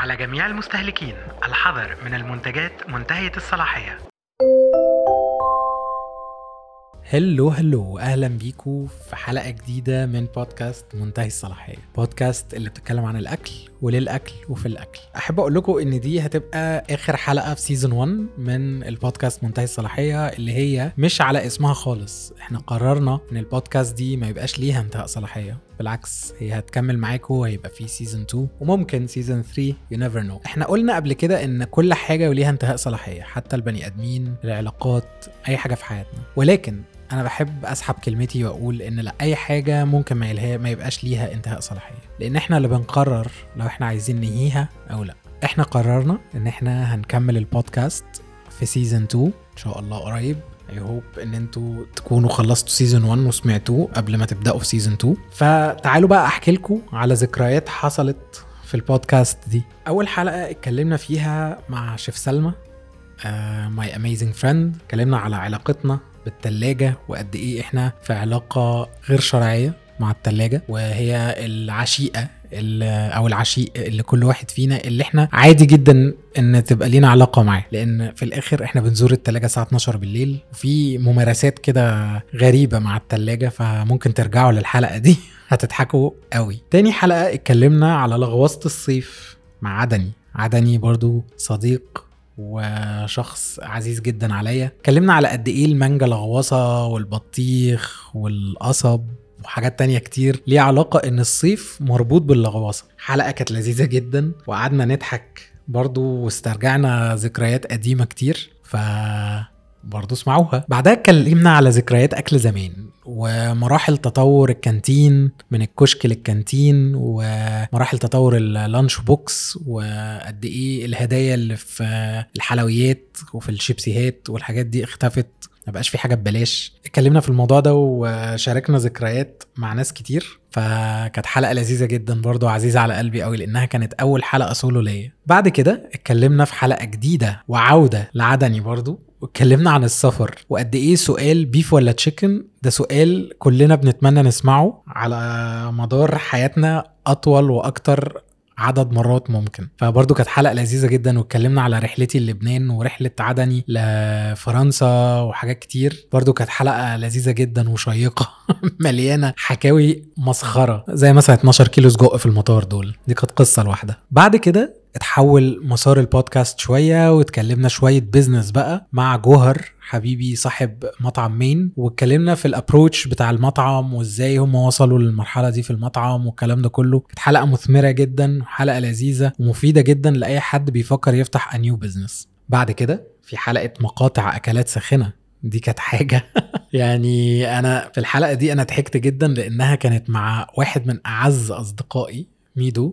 على جميع المستهلكين الحذر من المنتجات منتهية الصلاحية هلو هلو اهلا بيكم في حلقه جديده من بودكاست منتهي الصلاحيه بودكاست اللي بتتكلم عن الاكل وللاكل وفي الاكل احب اقول لكم ان دي هتبقى اخر حلقه في سيزون 1 من البودكاست منتهي الصلاحيه اللي هي مش على اسمها خالص احنا قررنا ان البودكاست دي ما يبقاش ليها انتهاء صلاحيه بالعكس هي هتكمل معاكم هيبقى في سيزون 2 وممكن سيزون 3 يو نيفر نو احنا قلنا قبل كده ان كل حاجه وليها انتهاء صلاحيه حتى البني ادمين العلاقات اي حاجه في حياتنا ولكن انا بحب اسحب كلمتي واقول ان لا اي حاجه ممكن ما, يلها ما يبقاش ليها انتهاء صلاحيه لان احنا اللي بنقرر لو احنا عايزين ننهيها او لا احنا قررنا ان احنا هنكمل البودكاست في سيزون 2 ان شاء الله قريب اي هوب ان انتوا تكونوا خلصتوا سيزون 1 وسمعتوه قبل ما تبداوا في سيزون 2 فتعالوا بقى احكي لكم على ذكريات حصلت في البودكاست دي اول حلقه اتكلمنا فيها مع شيف سلمى ماي اميزنج فريند اتكلمنا على علاقتنا بالتلاجة وقد ايه احنا في علاقة غير شرعية مع التلاجة وهي العشيقة او العشيق اللي كل واحد فينا اللي احنا عادي جدا ان تبقى لينا علاقه معاه لان في الاخر احنا بنزور التلاجة الساعه 12 بالليل وفي ممارسات كده غريبه مع التلاجة فممكن ترجعوا للحلقه دي هتضحكوا قوي تاني حلقه اتكلمنا على لغوصه الصيف مع عدني عدني برضو صديق وشخص عزيز جدا عليا اتكلمنا على قد ايه المانجا لغوصه والبطيخ والقصب وحاجات تانية كتير ليها علاقة ان الصيف مربوط باللغوصة حلقة كانت لذيذة جدا وقعدنا نضحك برضو واسترجعنا ذكريات قديمة كتير ف برضه اسمعوها بعدها اتكلمنا على ذكريات اكل زمان ومراحل تطور الكانتين من الكشك للكانتين ومراحل تطور اللانش بوكس وقد ايه الهدايا اللي في الحلويات وفي الشيبسيهات والحاجات دي اختفت ما بقاش في حاجه ببلاش اتكلمنا في الموضوع ده وشاركنا ذكريات مع ناس كتير فكانت حلقه لذيذه جدا برضو عزيزه على قلبي قوي لانها كانت اول حلقه سولو ليا بعد كده اتكلمنا في حلقه جديده وعوده لعدني برضو واتكلمنا عن السفر وقد ايه سؤال بيف ولا تشيكن ده سؤال كلنا بنتمنى نسمعه على مدار حياتنا اطول واكتر عدد مرات ممكن فبرضه كانت حلقه لذيذه جدا واتكلمنا على رحلتي للبنان ورحله عدني لفرنسا وحاجات كتير برضه كانت حلقه لذيذه جدا وشيقه مليانه حكاوي مسخره زي مثلا 12 كيلو سجق في المطار دول دي كانت قصه لوحدها بعد كده اتحول مسار البودكاست شويه واتكلمنا شويه بيزنس بقى مع جوهر حبيبي صاحب مطعم مين واتكلمنا في الابروتش بتاع المطعم وازاي هم وصلوا للمرحله دي في المطعم والكلام ده كله كانت حلقه مثمره جدا حلقه لذيذه ومفيده جدا لاي حد بيفكر يفتح انيو بزنس بعد كده في حلقه مقاطع اكلات ساخنه دي كانت حاجة يعني أنا في الحلقة دي أنا ضحكت جدا لأنها كانت مع واحد من أعز أصدقائي ميدو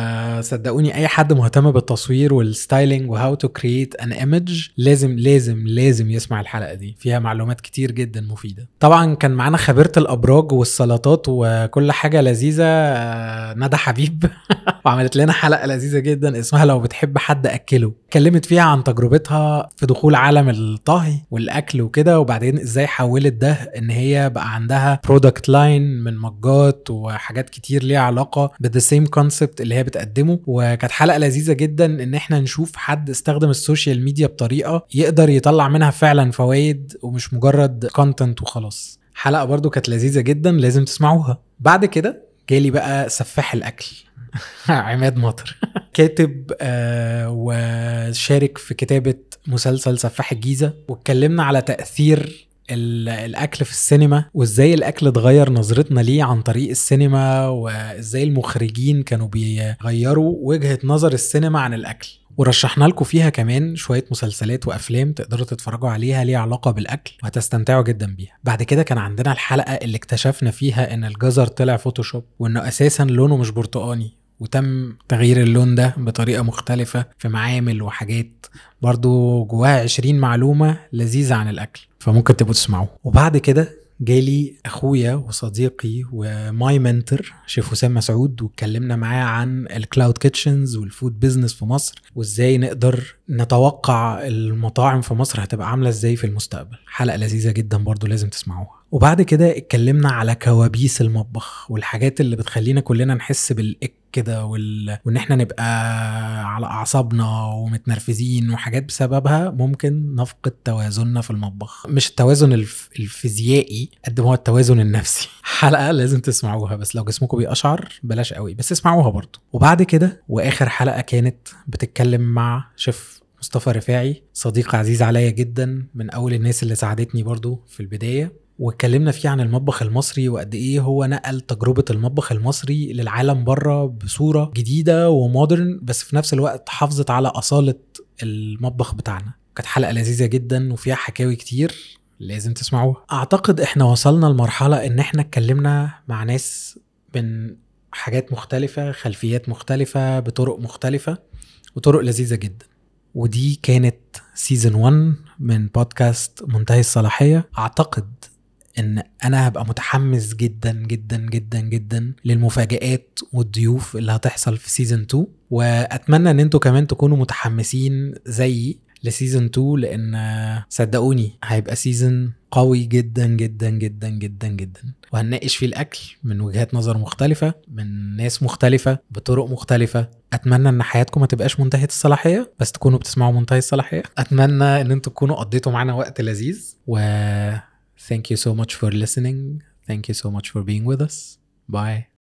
فصدقوني اي حد مهتم بالتصوير والستايلينج وهاو تو كرييت ان ايمج لازم لازم لازم يسمع الحلقه دي فيها معلومات كتير جدا مفيده طبعا كان معانا خبيره الابراج والسلطات وكل حاجه لذيذه ندى حبيب وعملت لنا حلقه لذيذه جدا اسمها لو بتحب حد اكله اتكلمت فيها عن تجربتها في دخول عالم الطهي والاكل وكده وبعدين ازاي حولت ده ان هي بقى عندها برودكت لاين من مجات وحاجات كتير ليها علاقه بذا سيم كونسبت اللي هي بتقدمه وكانت حلقه لذيذه جدا ان احنا نشوف حد استخدم السوشيال ميديا بطريقه يقدر يطلع منها فعلا فوائد ومش مجرد كونتنت وخلاص حلقه برضو كانت لذيذه جدا لازم تسمعوها بعد كده جالي بقى سفاح الاكل عماد مطر كاتب آه وشارك في كتابه مسلسل سفاح الجيزه واتكلمنا على تاثير الاكل في السينما وازاي الاكل اتغير نظرتنا ليه عن طريق السينما وازاي المخرجين كانوا بيغيروا وجهه نظر السينما عن الاكل ورشحنا لكم فيها كمان شويه مسلسلات وافلام تقدروا تتفرجوا عليها ليها علاقه بالاكل وهتستمتعوا جدا بيها بعد كده كان عندنا الحلقه اللي اكتشفنا فيها ان الجزر طلع فوتوشوب وانه اساسا لونه مش برتقاني وتم تغيير اللون ده بطريقة مختلفة في معامل وحاجات برضو جواها 20 معلومة لذيذة عن الأكل فممكن تبقوا تسمعوه وبعد كده جالي اخويا وصديقي وماي منتور شيف حسام مسعود واتكلمنا معاه عن الكلاود كيتشنز والفود بيزنس في مصر وازاي نقدر نتوقع المطاعم في مصر هتبقى عامله ازاي في المستقبل حلقه لذيذه جدا برضو لازم تسمعوها وبعد كده اتكلمنا على كوابيس المطبخ والحاجات اللي بتخلينا كلنا نحس بالاك كده وال... وان احنا نبقى على اعصابنا ومتنرفزين وحاجات بسببها ممكن نفقد توازننا في المطبخ مش التوازن الف... الفيزيائي قد ما هو التوازن النفسي حلقه لازم تسمعوها بس لو جسمكم بيقشعر بلاش قوي بس اسمعوها برضو وبعد كده واخر حلقه كانت بتتكلم مع شيف مصطفى رفاعي صديق عزيز عليا جدا من اول الناس اللي ساعدتني برضو في البدايه واتكلمنا فيه عن المطبخ المصري وقد ايه هو نقل تجربه المطبخ المصري للعالم بره بصوره جديده ومودرن بس في نفس الوقت حافظت على اصاله المطبخ بتاعنا كانت حلقه لذيذه جدا وفيها حكاوي كتير لازم تسمعوها اعتقد احنا وصلنا لمرحله ان احنا اتكلمنا مع ناس من حاجات مختلفه خلفيات مختلفه بطرق مختلفه وطرق لذيذه جدا ودي كانت سيزون 1 من بودكاست منتهي الصلاحيه اعتقد ان انا هبقى متحمس جدا جدا جدا جدا للمفاجآت والضيوف اللي هتحصل في سيزون 2 واتمنى ان انتوا كمان تكونوا متحمسين زيي لسيزون 2 لان صدقوني هيبقى سيزون قوي جدا جدا جدا جدا جدا وهنناقش فيه الاكل من وجهات نظر مختلفه من ناس مختلفه بطرق مختلفه اتمنى ان حياتكم ما تبقاش منتهيه الصلاحيه بس تكونوا بتسمعوا منتهي الصلاحيه اتمنى ان انتوا تكونوا قضيتوا معانا وقت لذيذ و thank you so much for listening thank you so much for being with us bye